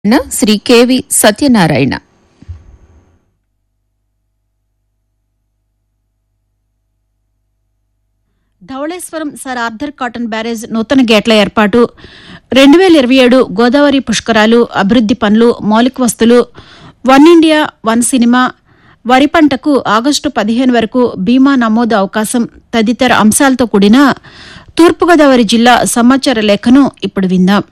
Shri KV Satyanarayana Dowleswaram Sir Arthur Cotton barrage నూతన గేట్ల ఏర్పాటు రెండు వేల ఇరవై ఏడు గోదావరి పుష్కరాలు అభివృద్ది పనులు మౌలిక వస్తులు వన్ ఇండియా వన్ సినిమా వరి పంటకు ఆగస్టు పదిహేను వరకు బీమా నమోదు అవకాశం తదితర అంశాలతో కూడిన తూర్పుగోదావరి జిల్లా సమాచార లేఖను ఇప్పుడు విందాం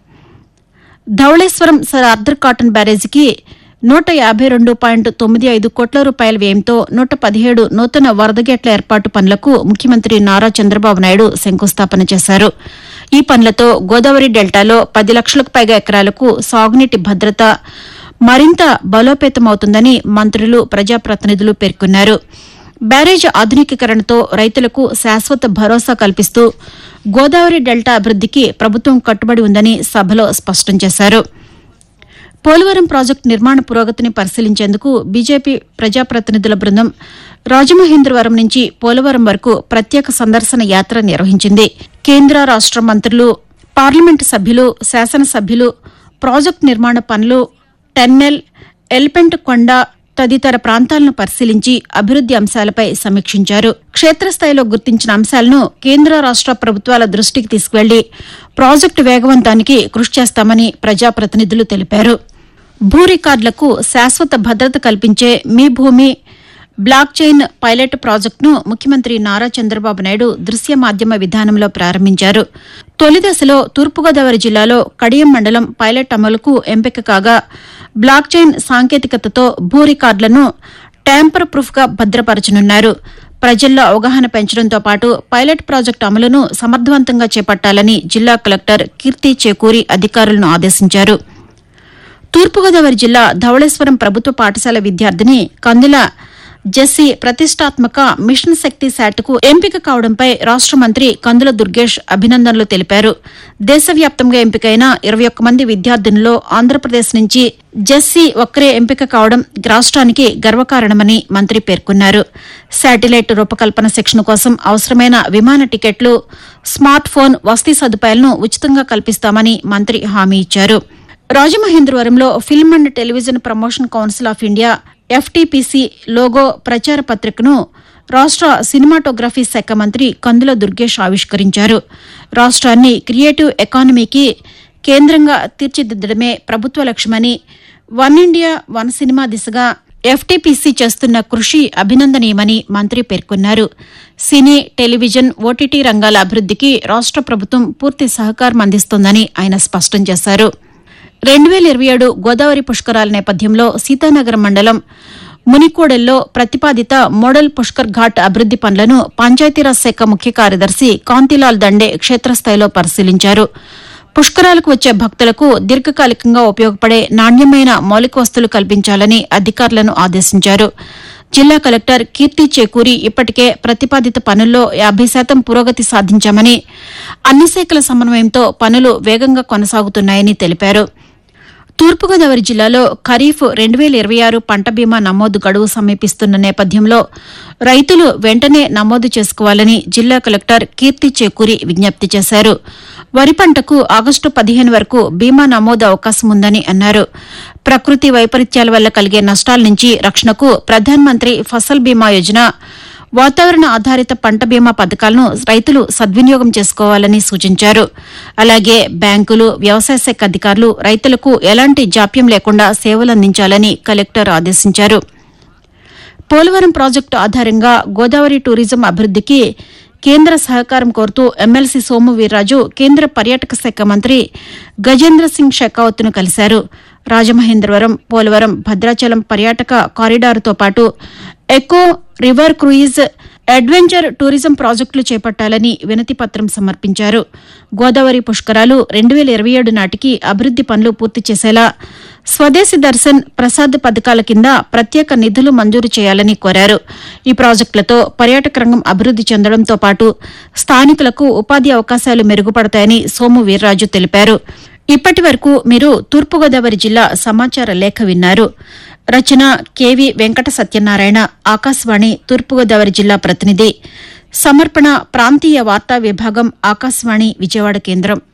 ధవళేశ్వరం సర్ ఆర్థర్ కాటన్ బ్యారేజీకి నూట యాభై రెండు పాయింట్ తొమ్మిది ఐదు కోట్ల రూపాయల వ్యయంతో నూట పదిహేడు నూతన వరద గేట్ల ఏర్పాటు పనులకు ముఖ్యమంత్రి నారా చంద్రబాబు నాయుడు శంకుస్థాపన చేశారు ఈ పనులతో గోదావరి డెల్టాలో పది లక్షలకు పైగా ఎకరాలకు సాగునీటి భద్రత మరింత బలోపేతమవుతుందని మంత్రులు ప్రజాప్రతినిధులు పేర్కొన్నారు బ్యారేజ్ ఆధునికీకరణతో రైతులకు శాశ్వత భరోసా కల్పిస్తూ గోదావరి డెల్టా అభివృద్దికి ప్రభుత్వం కట్టుబడి ఉందని సభలో స్పష్టం చేశారు పోలవరం ప్రాజెక్టు నిర్మాణ పురోగతిని పరిశీలించేందుకు బీజేపీ ప్రజాప్రతినిధుల బృందం రాజమహేంద్రవరం నుంచి పోలవరం వరకు ప్రత్యేక సందర్శన యాత్ర నిర్వహించింది కేంద్ర రాష్ట మంత్రులు పార్లమెంటు సభ్యులు శాసనసభ్యులు ప్రాజెక్టు నిర్మాణ పనులు టెన్నెల్ ఎల్పెంట్ కొండ తదితర ప్రాంతాలను పరిశీలించి అభివృద్ది అంశాలపై సమీక్షించారు క్షేత్రస్థాయిలో గుర్తించిన అంశాలను కేంద్ర రాష్ట ప్రభుత్వాల దృష్టికి తీసుకువెళ్లి ప్రాజెక్టు వేగవంతానికి కృషి చేస్తామని ప్రజాప్రతినిధులు తెలిపారు భూ రికార్డులకు శాశ్వత భద్రత కల్పించే మీ భూమి బ్లాక్ చైన్ పైలట్ ప్రాజెక్టును ముఖ్యమంత్రి నారా చంద్రబాబు నాయుడు దృశ్య మాధ్యమ విధానంలో ప్రారంభించారు తొలి దశలో తూర్పుగోదావరి జిల్లాలో కడియం మండలం పైలట్ అమలుకు ఎంపిక కాగా బ్లాక్ చైన్ సాంకేతికతతో భూ రికార్డులను ట్యాంపర్ ప్రూఫ్ గా భద్రపరచనున్నారు ప్రజల్లో అవగాహన పెంచడంతో పాటు పైలట్ ప్రాజెక్టు అమలును సమర్థవంతంగా చేపట్టాలని జిల్లా కలెక్టర్ కీర్తి చేకూరి అధికారులను ఆదేశించారు తూర్పుగోదావరి జిల్లా ధవళేశ్వరం ప్రభుత్వ పాఠశాల విద్యార్థిని కందుల జెస్సీ ప్రతిష్టాత్మక మిషన్ శక్తి శాట్కు ఎంపిక కావడంపై రాష్ట మంత్రి కందుల దుర్గేష్ అభినందనలు తెలిపారు దేశవ్యాప్తంగా ఎంపికైన ఇరవై ఒక్క మంది విద్యార్థినుల్లో ఆంధ్రప్రదేశ్ నుంచి జెస్సీ ఒక్కరే ఎంపిక కావడం రాష్ట్రానికి గర్వకారణమని మంత్రి పేర్కొన్నారు శాటిలైట్ రూపకల్పన శిక్షణ కోసం అవసరమైన విమాన టికెట్లు స్మార్ట్ ఫోన్ వసతి సదుపాయాలను ఉచితంగా కల్పిస్తామని మంత్రి హామీ ఇచ్చారు రాజమహేంద్రవరంలో film and television promotion council of India FTPC logo ప్రచార పత్రికను రాష్ట సినిమాటోగ్రఫీ శాఖ మంత్రి కందుల దుర్గేష్ ఆవిష్కరించారు రాష్ట్రాన్ని క్రియేటివ్ ఎకానమీకి కేంద్రంగా తీర్చిదిద్దడమే ప్రభుత్వ లక్ష్యమని వన్ ఇండియా వన్ సినిమా దిశగా ఎఫ్టీపీసీ చేస్తున్న కృషి అభినందనీయమని మంత్రి పేర్కొన్నారు సినీ టెలివిజన్ ఓటీటీ రంగాల అభివృద్దికి రాష్ట ప్రభుత్వం పూర్తి సహకారం అందిస్తోందని ఆయన స్పష్టం చేశారు రెండు వేల ఇరవై ఏడు గోదావరి పుష్కరాల నేపథ్యంలో సీతానగరం మండలం మునికోడెల్లో ప్రతిపాదిత మోడల్ పుష్కర్ ఘాట్ అభివృద్ది పనులను పంచాయతీరాజ్ శాఖ ముఖ్య కార్యదర్శి కాంతిలాల్ దండే క్షేత్రస్థాయిలో పరిశీలించారు పుష్కరాలకు వచ్చే భక్తులకు దీర్ఘకాలికంగా ఉపయోగపడే నాణ్యమైన మౌలిక వస్తువులు కల్పించాలని అధికారులను ఆదేశించారు జిల్లా కలెక్టర్ కీర్తి చేకూరి ఇప్పటికే ప్రతిపాదిత పనుల్లో యాభై శాతం పురోగతి సాధించామని అన్ని శాఖల సమన్వయంతో పనులు వేగంగా కొనసాగుతున్నాయని తెలిపారు తూర్పుగోదావరి జిల్లాలో ఖరీఫ్ రెండు వేల ఇరవై ఆరు పంట బీమా నమోదు గడువు సమీపిస్తున్న నేపథ్యంలో రైతులు వెంటనే నమోదు చేసుకోవాలని జిల్లా కలెక్టర్ కీర్తి చేకూరి విజ్ఞప్తి చేశారు వరి పంటకు ఆగస్టు పదిహేను వరకు బీమా నమోదు అవకాశం ఉందని అన్నారు ప్రకృతి వైపరీత్యాల వల్ల కలిగే నష్టాల నుంచి రక్షణకు ప్రధానమంత్రి ఫసల్ బీమా యోజన వాతావరణ ఆధారిత పంట బీమా పథకాలను రైతులు సద్వినియోగం చేసుకోవాలని సూచించారు అలాగే బ్యాంకులు వ్యవసాయ శాఖ అధికారులు రైతులకు ఎలాంటి జాప్యం లేకుండా సేవలందించాలని కలెక్టర్ ఆదేశించారు పోలవరం ప్రాజెక్టు ఆధారంగా గోదావరి టూరిజం అభివృద్దికి కేంద్ర సహకారం కోరుతూ ఎమ్మెల్సీ సోము వీర్రాజు కేంద్ర పర్యాటక శాఖ మంత్రి గజేంద్ర సింగ్ షెకావత్ను కలిశారు రాజమహేంద్రవరం పోలవరం భద్రాచలం పర్యాటక కారిడార్తో పాటు eco river cruise adventure tourism ప్రాజెక్టులు చేపట్టాలని వినతి పత్రం సమర్పించారు గోదావరి పుష్కరాలు రెండు వేల ఇరవై ఏడు నాటికి అభివృద్ది పనులు పూర్తి చేసేలా స్వదేశీ దర్శన్ ప్రసాద్ పథకాల కింద ప్రత్యేక నిధులు మంజూరు చేయాలని కోరారు ఈ ప్రాజెక్టులతో పర్యాటక రంగం అభివృద్ది చెందడంతో పాటు స్థానికులకు ఉపాధి అవకాశాలు మెరుగుపడతాయని సోము వీర్రాజు తెలిపారు ఇప్పటి వరకు మీరు తూర్పుగోదావరి జిల్లా సమాచార లేఖ విన్నారు రచన కెవి వెంకట సత్యనారాయణ ఆకాశవాణి తూర్పుగోదావరి జిల్లా ప్రతినిధి సమర్పణ ప్రాంతీయ వార్తా విభాగం ఆకాశవాణి విజయవాడ కేంద్రం